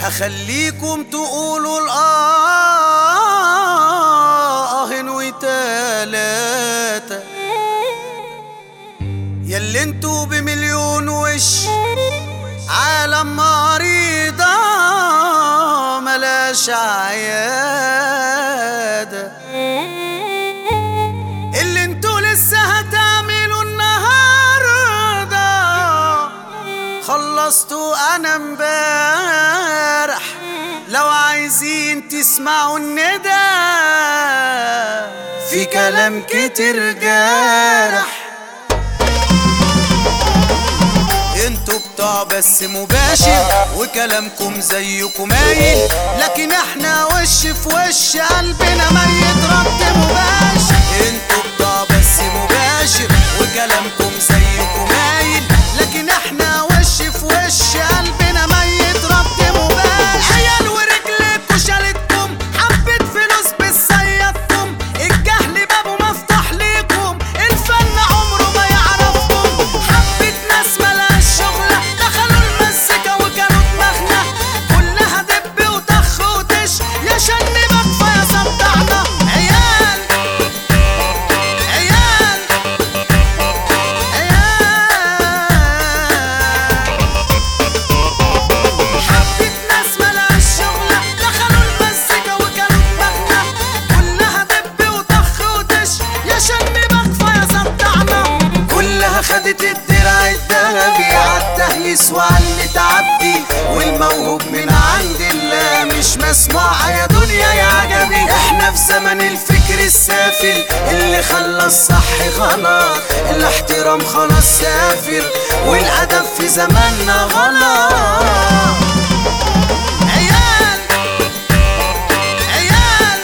هخليكم تقولوا الآه وتلاتة ياللي انتوا بمليون وش عالم مريضة ملاش عيادة اللي انتوا لسه هتعملوا النهاردة خلصتوا انا امبارح لو عايزين تسمعوا الندى في كلام كتير جارح انتوا بتوع بس مباشر وكلامكم زيكم مايل لكن احنا وش في وش قلبنا ميت رد مباشر انتوا بتوع بس مباشر وكلامكم زيكم مايل لكن احنا وش في وش قلبنا ميت رد مباشر عيال ورجلكوا شالتكم حبة فلوس بتصيدكم الجهل بابه مفتوح ليكم الفن عمره ما يعرفكم حبة ناس ملهاش شغلة دخلوا المزيكا وكانوا دماغنا كلها دب وطخ وتش يا شنبك فيا صدعنا عيال عيال عيال حبة ناس ملهاش شغلة دخلوا المزيكا وكانوا دماغنا كلها دب وطخ وتش يا شنبك فيا صدعنا كلها خدت الدرع الذهبي عالتهيس وعلى تعبي والموهوب من عند الله مش مسموع يا دنيا يا عجبي احنا في زمن الفكر السافل اللي خلى الصح غلط الاحترام خلاص سافر والادب في زماننا غلط عيال عيال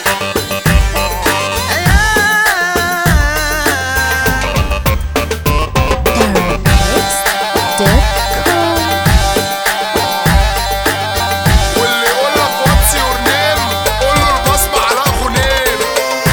عيال Darabmix.com واللي يقول لك واتس يور نيم قول له البصمة على اخو نيم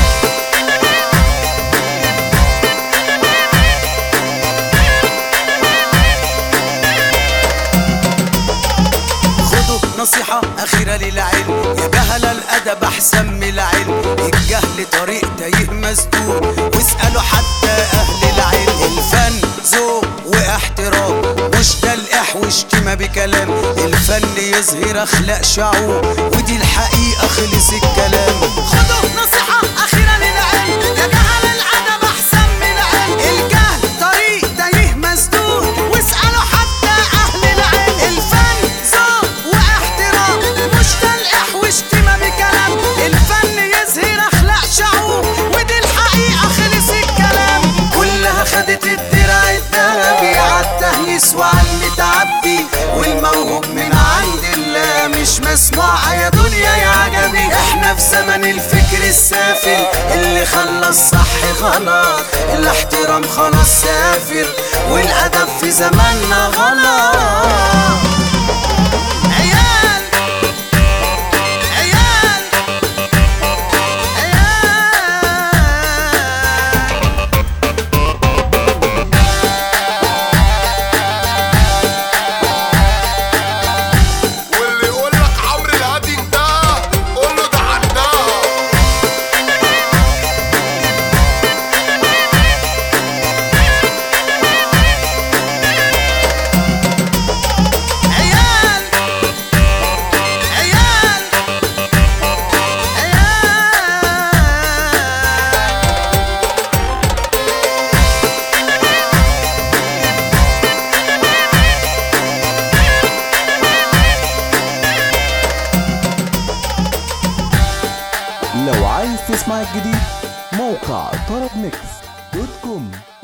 خدوا نصيحة أخيرة للعلم يا جهل الأدب أحسن من العلم الجهل طريق تايه مسدود واسألوا حتى أهل العلم الفن ذوق واحترام مش تلقح واشتمى بكلام الفن يظهر أخلاق شعوب ودي الحقيقة خلص الكلام خدوا نصيحة أخيرة للعلم يا جهل الأدب أحسن من العلم الجهل طريق تايه مسدود واسألوا حتى أهل العلم الفن ذوق واحترام مش تلقح واشتمى بكلام الفن يظهر أخلاق شعوب ودي الحقيقة خلص الكلام كلها خدت الدرع الذهبي عالتهيس وعلى تعبي والموهوب من عند الله مش مسموع يا دنيا يا عجبي احنا في زمن الفكر السافل اللي خلى الصح غلط الاحترام خلاص سافر والادب في زماننا غلط عيال عيال عيال واللي يقول لك عمرو الهادي ده قول له ده عندها عيال عيال عيال لو عايز تسمع الجديد موقع طرب ميكس دوت كوم